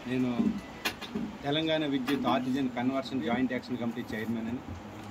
నేను తెలంగాణ విద్యుత్ artisan conversion joint action committee chairman అని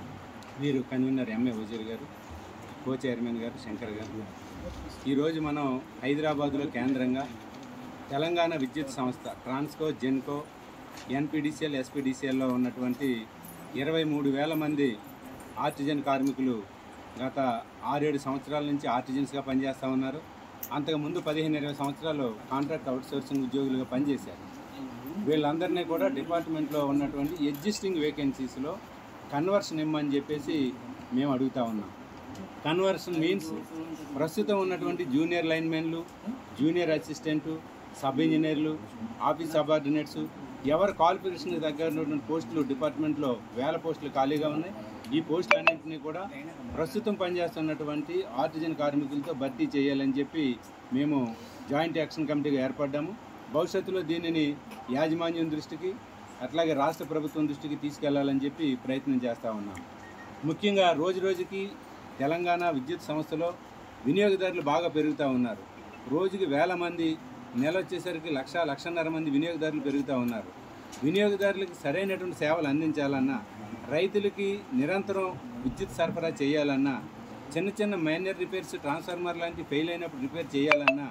వీరు కన్వీనర్ ఎంఏ వజీర్ గారు కో చైర్మన్ గారు శంకర్ గారు ఈరోజు మనం హైదరాబాద్లో కేంద్రంగా తెలంగాణ విద్యుత్ సంస్థ ట్రాన్స్కో జెన్కో ఎన్పిడిసిఎల్ ఎస్పిడిసిఎల్లో ఉన్నటువంటి ఇరవై మూడు వేల మంది ఆర్టిజన్ కార్మికులు గత ఆరేడు సంవత్సరాల నుంచి ఆర్టిజన్స్గా పనిచేస్తూ ఉన్నారు అంతకుముందు పదిహేను ఇరవై సంవత్సరాలు కాంట్రాక్ట్ అవుట్సోర్సింగ్ ఉద్యోగులుగా పనిచేశారు వీళ్ళందరినీ కూడా డిపార్ట్మెంట్లో ఉన్నటువంటి ఎగ్జిస్టింగ్ వేకెన్సీస్లో కన్వర్షన్ ఇమ్మని చెప్పేసి మేము అడుగుతా ఉన్నాం కన్వర్షన్ మీన్స్ ప్రస్తుతం ఉన్నటువంటి జూనియర్ లైన్మెన్లు జూనియర్ అసిస్టెంటు సబ్ ఇంజనీర్లు ఆఫీస్ సబార్డినేట్స్ ఎవరి క్వాలిఫికేషన్ దగ్గర ఉన్నటువంటి పోస్టులు డిపార్ట్మెంట్లో వేల పోస్టులు ఖాళీగా ఉన్నాయి ఈ పోస్టులన్నింటినీ కూడా ప్రస్తుతం పనిచేస్తున్నటువంటి ఆర్టిజన్ కార్మికులతో భర్తీ చేయాలని చెప్పి మేము జాయింట్ యాక్షన్ కమిటీగా ఏర్పడ్డాము భవిష్యత్తులో దీనిని యాజమాన్యం దృష్టికి అట్లాగే రాష్ట్ర ప్రభుత్వం దృష్టికి తీసుకెళ్లాలని చెప్పి ప్రయత్నం చేస్తూ ఉన్నాం ముఖ్యంగా రోజు రోజుకి తెలంగాణ విద్యుత్ సంస్థలో వినియోగదారులు బాగా పెరుగుతూ ఉన్నారు రోజుకి వేల మంది నెల వచ్చేసరికి లక్ష లక్షన్నర మంది వినియోగదారులు పెరుగుతూ ఉన్నారు వినియోగదారులకు సరైనటువంటి సేవలు అందించాలన్నా రైతులకి నిరంతరం విద్యుత్ సరఫరా చేయాలన్నా చిన్న చిన్న మైనర్ రిపేర్స్ ట్రాన్స్ఫార్మర్ లాంటి ఫెయిల్ అయినప్పుడు రిపేర్ చేయాలన్నా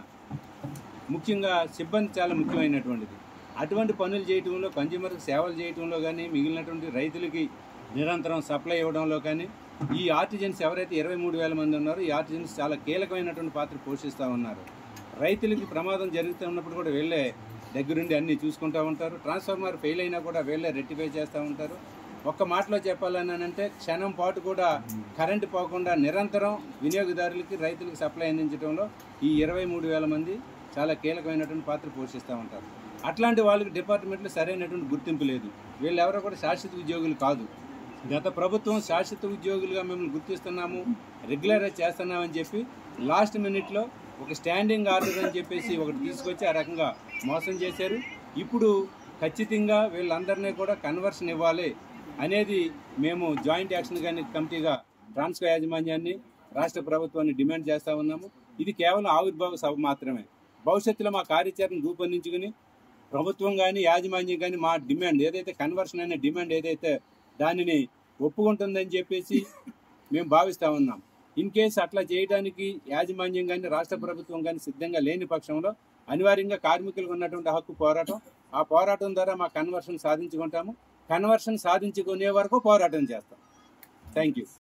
ముఖ్యంగా సిబ్బంది చాలా ముఖ్యమైనటువంటిది అటువంటి పనులు చేయటంలో కన్జ్యూమర్కి సేవలు చేయటంలో కానీ మిగిలినటువంటి రైతులకి నిరంతరం సప్లై ఇవ్వడంలో కానీ ఈ ఆర్టిజన్స్ ఎవరైతే ఇరవై మూడు వేల మంది ఉన్నారో ఈ ఆర్టిజన్స్ చాలా కీలకమైనటువంటి పాత్ర పోషిస్తూ ఉన్నారు రైతులకి ప్రమాదం జరుగుతూ ఉన్నప్పుడు కూడా వీళ్ళే దగ్గరుండి అన్నీ చూసుకుంటూ ఉంటారు ట్రాన్స్ఫార్మర్ ఫెయిల్ అయినా కూడా వీళ్ళే రెక్టిఫై చేస్తూ ఉంటారు ఒక్క మాటలో చెప్పాలని అంటే క్షణం పాటు కూడా కరెంటు పోకుండా నిరంతరం వినియోగదారులకి రైతులకి సప్లై అందించడంలో ఈ ఇరవై మూడు వేల మంది చాలా కీలకమైనటువంటి పాత్ర పోషిస్తూ ఉంటారు అట్లాంటి వాళ్ళకి డిపార్ట్మెంట్లో సరైనటువంటి గుర్తింపు లేదు వీళ్ళు ఎవరో కూడా శాశ్వత ఉద్యోగులు కాదు గత ప్రభుత్వం శాశ్వత ఉద్యోగులుగా మిమ్మల్ని గుర్తిస్తున్నాము రెగ్యులరైజ్ చేస్తున్నామని చెప్పి లాస్ట్ మినిట్లో ఒక స్టాండింగ్ ఆర్డర్ అని చెప్పేసి ఒకటి తీసుకొచ్చి ఆ రకంగా మోసం చేశారు ఇప్పుడు ఖచ్చితంగా వీళ్ళందరినీ కూడా కన్వర్షన్ ఇవ్వాలి అనేది మేము జాయింట్ యాక్షన్ కానీ కమిటీగా ట్రాన్స్కో యాజమాన్యాన్ని రాష్ట్ర ప్రభుత్వాన్ని డిమాండ్ చేస్తూ ఉన్నాము ఇది కేవలం ఆవిర్భావ సభ మాత్రమే భవిష్యత్తులో మా కార్యాచరణ రూపొందించుకుని ప్రభుత్వం కానీ యాజమాన్యం కానీ మా డిమాండ్ ఏదైతే కన్వర్షన్ అనే డిమాండ్ ఏదైతే దానిని ఒప్పుకుంటుందని చెప్పేసి మేము భావిస్తూ ఉన్నాం ఇన్ కేసు అట్లా చేయడానికి యాజమాన్యం కానీ రాష్ట్ర ప్రభుత్వం కానీ సిద్ధంగా లేని పక్షంలో అనివార్యంగా కార్మికులకు ఉన్నటువంటి హక్కు పోరాటం ఆ పోరాటం ద్వారా మా కన్వర్షన్ సాధించుకుంటాము కన్వర్షన్ సాధించుకునే వరకు పోరాటం చేస్తాం థ్యాంక్ యూ